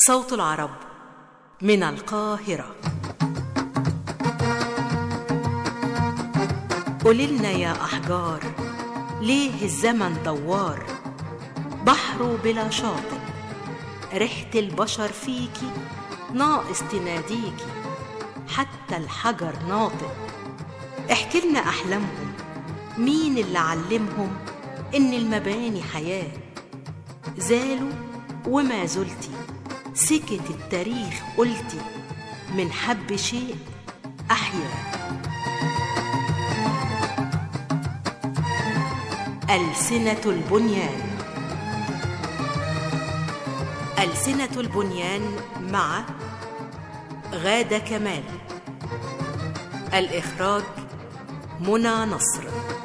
صوت العرب من القاهرة قوللنا يا أحجار ليه الزمن دوار بحره بلا شاطئ ريحة البشر فيكي ناقص تناديكي حتى الحجر ناطق احكي لنا أحلامهم مين اللي علمهم إن المباني حياة زالوا وما زلتي سكت التاريخ قلتي من حب شيء أحيا ألسنة البنيان ألسنة البنيان مع غادة كمال الإخراج منى نصر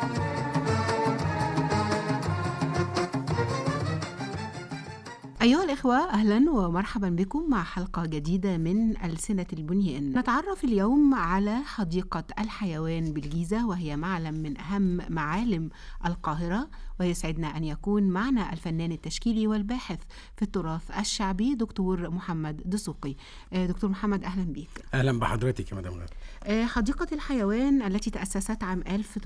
أيها الإخوة أهلا ومرحبا بكم مع حلقة جديدة من ألسنة البنيان نتعرف اليوم على حديقة الحيوان بالجيزة وهي معلم من أهم معالم القاهرة ويسعدنا أن يكون معنا الفنان التشكيلي والباحث في التراث الشعبي دكتور محمد دسوقي دكتور محمد أهلا بيك اهلا بحضرتك يا مدام غادة حديقة الحيوان التي تأسست عام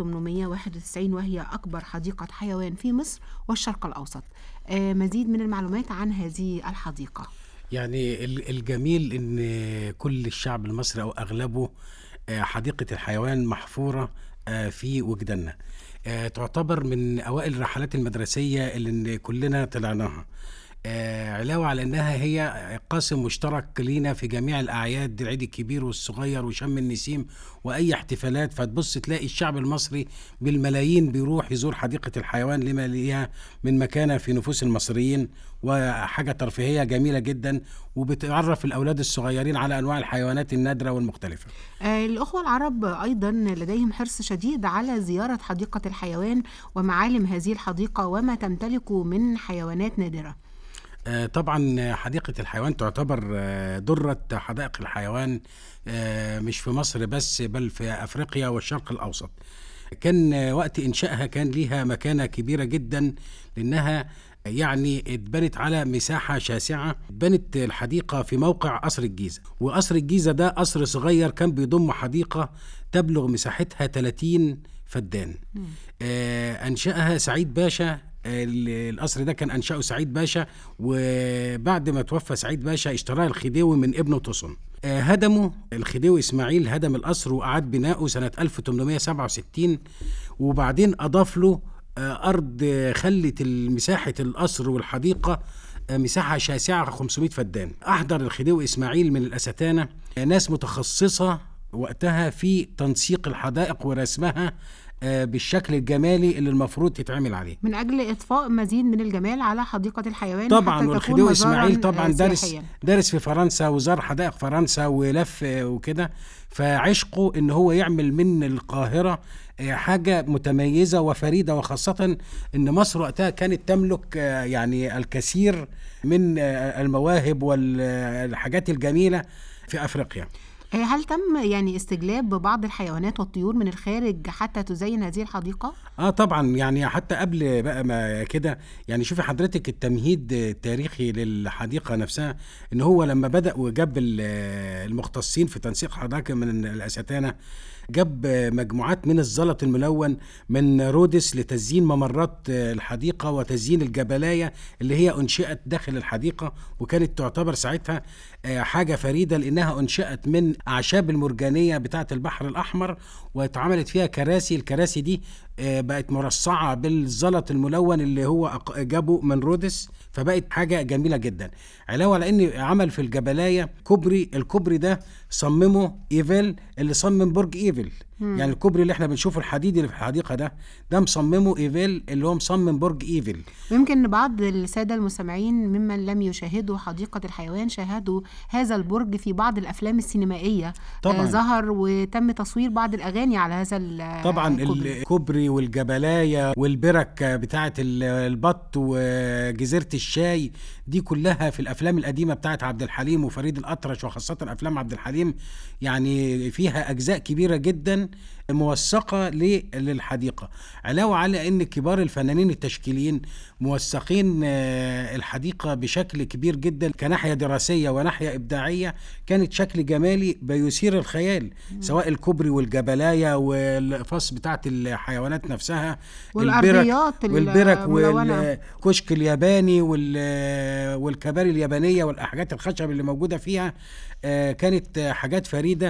1891 وهي أكبر حديقة حيوان في مصر والشرق الأوسط مزيد من المعلومات عن هذه الحديقة يعني ال- الجميل ان كل الشعب المصري او اغلبه آه، حديقة الحيوان محفورة آه، في وجداننا آه، تعتبر من اوائل الرحلات المدرسية اللي كلنا طلعناها آه، علاوة على انها هي قاسم مشترك لينا في جميع الاعياد العيد الكبير والصغير وشم النسيم واي احتفالات فتبص تلاقي الشعب المصري بالملايين بيروح يزور حديقة الحيوان لما ليها من مكانة في نفوس المصريين وحاجة ترفيهية جميلة جدا وبتعرف الاولاد الصغيرين على انواع الحيوانات النادرة والمختلفة آه، الأخوة العرب أيضا لديهم حرص شديد على زيارة حديقة الحيوان ومعالم هذه الحديقة وما تمتلكه من حيوانات نادرة آه، طبعا حديقة الحيوان تعتبر آه، درة حدائق الحيوان آه، مش في مصر بس بل في أفريقيا والشرق الأوسط كان آه، وقت إنشائها كان ليها مكانة كبيرة جدا لأنها يعني اتبنت على مساحة شاسعة اتبنت الحديقة في موقع قصر الجيزة وقصر الجيزة ده قصر صغير كان بيضم حديقة تبلغ مساحتها 30 فدان آه أنشأها سعيد باشا ال- القصر ده كان انشاه سعيد باشا وبعد ما توفى سعيد باشا اشتراه الخديوي من ابنه تصن آه، هدمه الخديوي اسماعيل هدم القصر واعاد بناؤه سنه 1867 وبعدين اضاف له آه، ارض آه، خلت مساحه القصر والحديقه آه، مساحه شاسعه 500 فدان احضر الخديوي اسماعيل من الاستانه آه، ناس متخصصه وقتها في تنسيق الحدائق ورسمها آه، بالشكل الجمالي اللي المفروض تتعمل عليه من أجل إضفاء مزيد من الجمال على حديقة الحيوان طبعا حتى تكون والخديوي مزاراً، اسماعيل طبعا آه، دارس سياحياً. دارس في فرنسا وزار حدائق فرنسا ولف آه، وكده فعشقه ان هو يعمل من القاهره آه، حاجه متميزه وفريده وخاصه ان مصر وقتها كانت تملك آه، يعني الكثير من آه، المواهب والحاجات الجميله في افريقيا آه، هل تم يعني استجلاب بعض الحيوانات والطيور من الخارج حتى تزين هذه الحديقة؟ اه طبعا يعني حتى قبل بقى ما كده يعني شوفي حضرتك التمهيد التاريخي للحديقه نفسها ان هو لما بدا وجاب ال- المختصين في تنسيق حدائق من الاستانه جاب مجموعات من الزلط الملون من رودس لتزيين ممرات الحديقه وتزيين الجبلايه اللي هي انشئت داخل الحديقه وكانت تعتبر ساعتها آه، حاجه فريده لانها انشئت من اعشاب المرجانيه بتاعه البحر الاحمر واتعملت فيها كراسي الكراسي دي آه، بقت مرصعه بالزلط الملون اللي هو أق- جابه من رودس فبقت حاجه جميله جدا علاوه على ان عمل في الجبلايه كوبري الكوبري ده صممه ايفل اللي صمم برج ايفل يعني الكوبري اللي احنا بنشوفه الحديدي اللي في الحديقه ده ده مصممه ايفل اللي هو مصمم برج ايفل ويمكن بعض السادة المستمعين ممن لم يشاهدوا حديقة الحيوان شاهدوا هذا البرج في بعض الأفلام السينمائية طبعاً. آه، ظهر وتم تصوير بعض الأغاني على هذا ال- طبعا الكوبري. الكوبري والجبلايه والبرك بتاعه ال- البط وجزيره الشاي دي كلها في الافلام القديمه بتاعه عبد الحليم وفريد الاطرش وخاصه افلام عبد الحليم يعني فيها اجزاء كبيره جدا جدا موثقة ل- للحديقة علاوة على أن كبار الفنانين التشكيليين موثقين آه، الحديقة بشكل كبير جدا كناحية دراسية وناحية إبداعية كانت شكل جمالي بيثير الخيال سواء الكوبري والجبلاية والفص بتاعت الحيوانات نفسها والأرضيات البرك والبرك الملونة. والكشك الياباني وال- والكباري اليابانية والحاجات الخشب اللي موجودة فيها آه، كانت آه، حاجات فريدة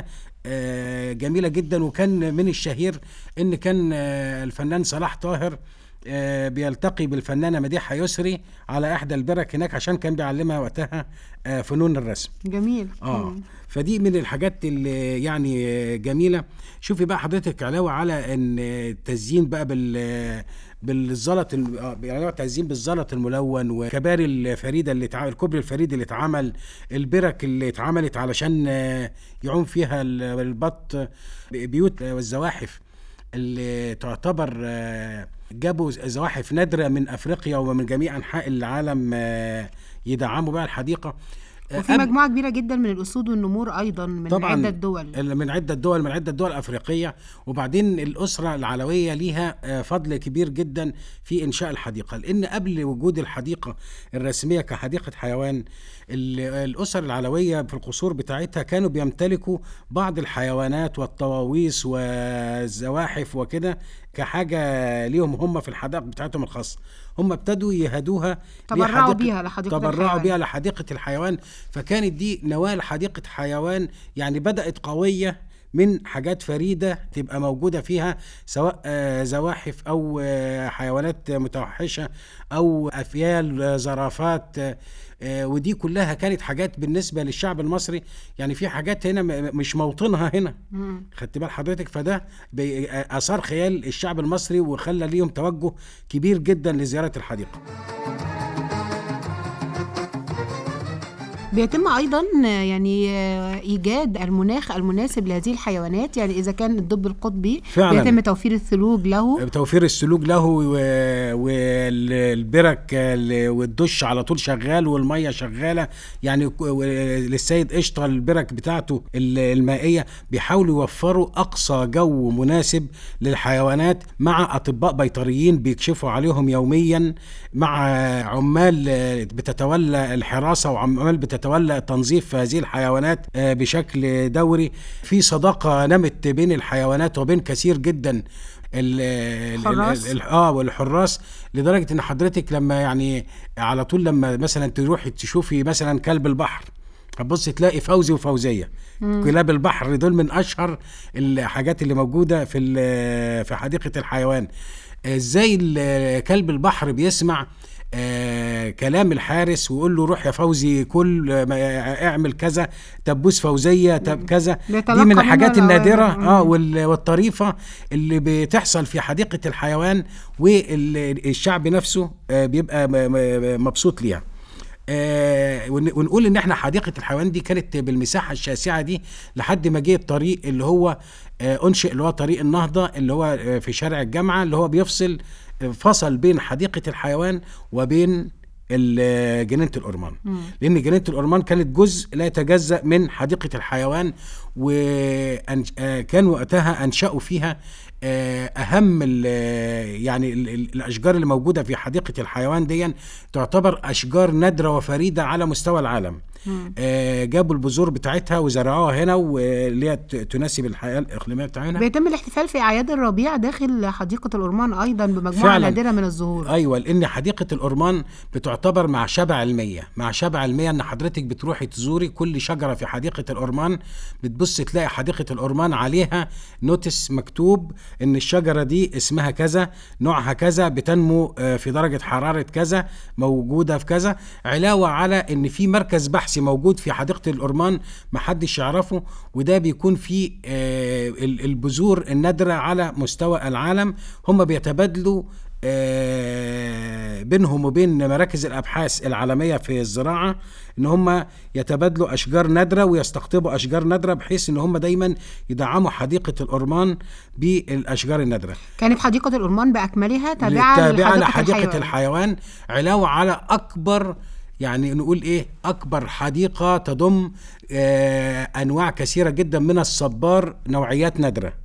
آه، جميلة جدا وكان من الشهير ان كان آه، الفنان صلاح طاهر آه، بيلتقي بالفنانة مديحة يسري على احدى البرك هناك عشان كان بيعلمها وقتها آه، فنون الرسم جميل اه مم. فدي من الحاجات اللي يعني آه، جميله شوفي بقى حضرتك علاوه على ان آه، التزيين بقى بال بالزلط الم- آه، علاوه تزيين بالزلط الملون وكباري الفريده اللي اتع... الكوبري الفريد اللي اتعمل البرك اللي اتعملت علشان آه، يعوم فيها ال- البط بيوت آه، والزواحف اللي تعتبر آه، جابوا زواحف نادره من افريقيا ومن جميع انحاء العالم آه، يدعموا بقى الحديقه آه، وفي قبل- مجموعة كبيرة جدا من الأسود والنمور أيضا من طبعا عدة دول من عدة دول من عدة دول أفريقية وبعدين الأسرة العلوية ليها آه، فضل كبير جدا في إنشاء الحديقة لأن قبل وجود الحديقة الرسمية كحديقة حيوان ال- الأسر العلوية في القصور بتاعتها كانوا بيمتلكوا بعض الحيوانات والطواويس والزواحف وكده كحاجة ليهم هم في الحدائق بتاعتهم الخاصة هم ابتدوا يهدوها تبرعوا لحديقة- بيها لحديقة تبرعوا الحيوان. بيها على حديقة الحيوان فكانت دي نواة لحديقة حيوان يعني بدأت قوية من حاجات فريدة تبقى موجودة فيها سواء آه، زواحف أو آه، حيوانات متوحشة أو أفيال آه، زرافات آه، آه، ودي كلها كانت حاجات بالنسبة للشعب المصري يعني في حاجات هنا م- مش موطنها هنا خدت بال حضرتك فده بي- آه، أثار خيال الشعب المصري وخلى ليهم توجه كبير جدا لزيارة الحديقة بيتم ايضا يعني آه، ايجاد المناخ المناسب لهذه الحيوانات يعني اذا كان الدب القطبي فعلاً. بيتم توفير الثلوج له توفير السلوك له و- والبرك ال- والدش على طول شغال والميه شغاله يعني ك- و- للسيد قشطه البرك بتاعته ال- المائيه بيحاولوا يوفروا اقصى جو مناسب للحيوانات مع اطباء بيطريين بيكشفوا عليهم يوميا مع عمال آه، بتتولى الحراسه وعمال بتتولى تنظيف هذه الحيوانات آه، بشكل دوري في صداقه نمت بين الحيوانات وبين كثير جدا ال- ال- حراس؟ ال- ال- اه والحراس لدرجه ان حضرتك لما يعني على طول لما مثلا تروحي تشوفي مثلا كلب البحر هتبص تلاقي فوزي وفوزيه كلاب البحر دول من اشهر الحاجات اللي موجوده في ال- في حديقه الحيوان ازاي ال- كلب البحر بيسمع آه كلام الحارس ويقول له روح يا فوزي كل آه، ما- اعمل كذا طب بوس فوزيه طب كذا دي بيتلقى من منها الحاجات الأوامر. النادره مم. اه وال- والطريفه اللي بتحصل في حديقه الحيوان والشعب نفسه آه، بيبقى م- م- مبسوط ليها آه، ون- ونقول ان احنا حديقه الحيوان دي كانت بالمساحه الشاسعه دي لحد ما جه الطريق اللي هو آه، انشئ اللي هو طريق النهضه اللي هو آه، في شارع الجامعه اللي هو بيفصل آه، فصل بين حديقه الحيوان وبين ال- جنينه الأورمان لان جنينه الأورمان كانت جزء لا يتجزا من حديقه الحيوان وكان وقتها انشأوا فيها آه، اهم ال- يعني ال- ال- الاشجار اللي موجوده في حديقه الحيوان دي تعتبر اشجار نادره وفريده على مستوى العالم آه، جابوا البذور بتاعتها وزرعوها هنا واللي هي ت- تناسب الحياه الاقليميه بتاعنا بيتم الاحتفال في اعياد الربيع داخل حديقه الأورمان ايضا بمجموعه فعلاً. نادره من الزهور ايوه لان حديقه الأورمان بتعتبر مع شبع علميه مع شبع علميه ان حضرتك بتروحي تزوري كل شجره في حديقه الأورمان بتبص تلاقي حديقه الأورمان عليها نوتس مكتوب ان الشجره دي اسمها كذا نوعها كذا بتنمو آه، في درجه حراره كذا موجوده في كذا علاوه على ان في مركز بحثي موجود في حديقه الأورمان محدش يعرفه وده بيكون فيه آه، ال- البذور النادره على مستوى العالم هم بيتبادلوا آه، بينهم وبين مراكز الابحاث العالميه في الزراعه ان هم يتبادلوا اشجار نادره ويستقطبوا اشجار نادره بحيث ان هم دايما يدعموا حديقه الأورمان بالاشجار النادره كانت حديقه الأورمان باكملها تابعه تابعه لحديقه لحديقه الحيوان. الحيوان علاوه على اكبر يعني نقول ايه اكبر حديقه تضم آه انواع كثيره جدا من الصبار نوعيات نادره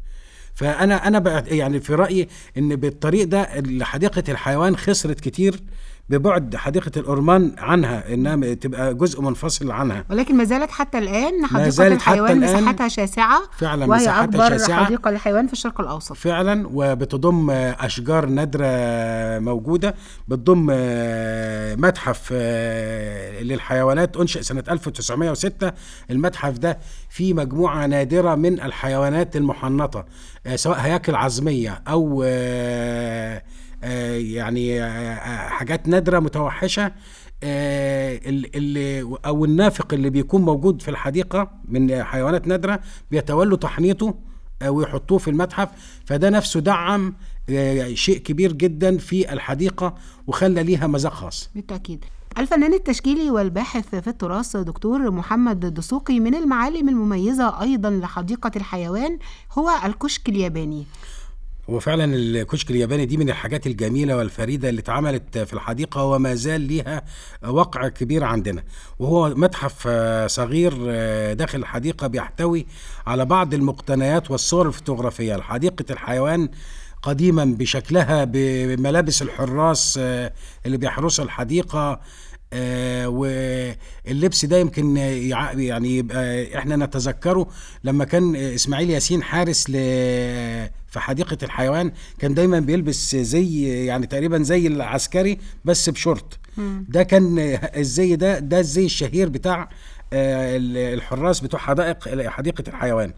فانا انا بقى يعني في رايي ان بالطريق ده حديقه الحيوان خسرت كتير ببعد حديقه الأورمان عنها انها تبقى جزء منفصل عنها ولكن ما زالت حتى الان حديقه زالت حتى الحيوان الآن مساحتها شاسعه فعلا وهي مساحتها اكبر شاسعة. حديقه للحيوان في الشرق الاوسط فعلا وبتضم اشجار نادره موجوده بتضم آه، متحف آه، للحيوانات انشئ سنه 1906 المتحف ده فيه مجموعه نادره من الحيوانات المحنطه آه، سواء هياكل عظميه او آه، آه، يعني آه، حاجات نادره متوحشه آه، ال- اللي او النافق اللي بيكون موجود في الحديقه من حيوانات نادره بيتولوا تحنيطه آه، ويحطوه في المتحف فده نفسه دعم آه، شيء كبير جدا في الحديقه وخلى ليها مذاق خاص بالتأكيد الفنان التشكيلي والباحث في التراث دكتور محمد الدسوقي من المعالم المميزة أيضا لحديقة الحيوان هو الكشك الياباني هو فعلا الكشك الياباني دي من الحاجات الجميله والفريده اللي اتعملت في الحديقه وما زال ليها وقع كبير عندنا وهو متحف آه، صغير آه، داخل الحديقه بيحتوي على بعض المقتنيات والصور الفوتوغرافيه لحديقه الحيوان قديما بشكلها بملابس الحراس آه، اللي بيحرسوا الحديقه آه، واللبس ده يمكن يع- يعني يبقى احنا نتذكره لما كان اسماعيل ياسين حارس ل في حديقة الحيوان كان دايما بيلبس زي يعني تقريبا زي العسكري بس بشورت ده كان الزي ده ده الزي الشهير بتاع آه، ال- الحراس بتوع حدائق حديقة الحيوان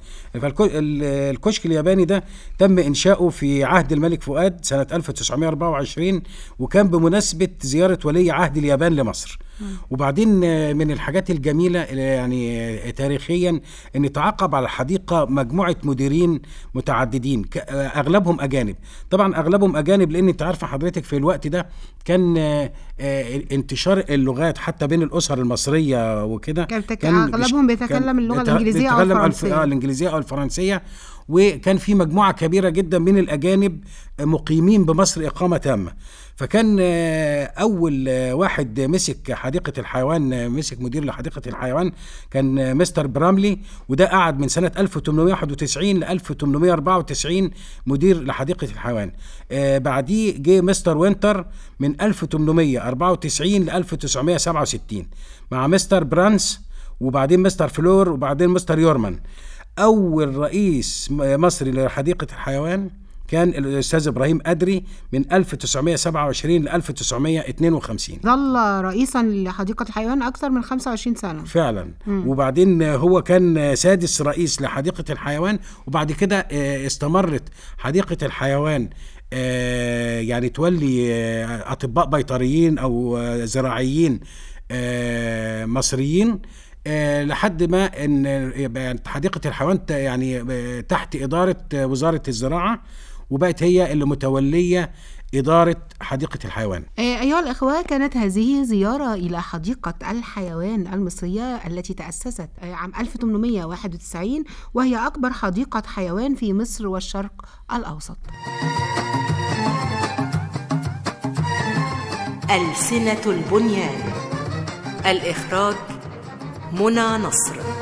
فالكشك الياباني ده تم إنشاؤه في عهد الملك فؤاد سنة 1924 وكان بمناسبة زيارة ولي عهد اليابان لمصر وبعدين آه، من الحاجات الجميلة اللي يعني آه، تاريخيا ان تعاقب على الحديقة مجموعة مديرين متعددين ك- آه، اغلبهم اجانب طبعا اغلبهم اجانب لان انت عارفه حضرتك في الوقت ده كان آه، آه، انتشار اللغات حتى بين الاسر المصريه وكده كان تك- كان بيش- أغلبهم بيتكلم كان اللغة بيت- الإنجليزية أو بيتكلم الف- الفرنسية. آه، الانجليزيه او الفرنسيه وكان في مجموعه كبيره جدا من الاجانب مقيمين بمصر اقامه تامه فكان آه، اول آه، واحد مسك حديقه الحيوان آه، مسك مدير لحديقه الحيوان كان آه، مستر براملي وده قعد من سنه 1891 ل 1894 مدير لحديقه الحيوان آه، بعديه جه مستر وينتر من 1894 ل 1967 مع مستر برانس وبعدين مستر فلور وبعدين مستر يورمان اول رئيس م- مصري لحديقه الحيوان كان الاستاذ ابراهيم ادري من 1927 ل 1952 ظل رئيسا لحديقة الحيوان أكثر من 25 سنة فعلا وبعدين هو كان سادس رئيس لحديقه الحيوان وبعد كده آه، استمرت حديقه الحيوان آه، يعني تولي آه، اطباء بيطريين او آه، زراعيين آه، مصريين آه، لحد ما ان يبقى حديقه الحيوان ت- يعني آه، تحت اداره آه، وزاره الزراعه وبقت هي اللي متوليه اداره حديقه الحيوان آه، أيها الأخوة كانت هذه زيارة إلى حديقة الحيوان المصرية التي تأسست آه، عام 1891 وهي أكبر حديقة حيوان في مصر والشرق الأوسط ألسنة البنيان الإخراج منى نصر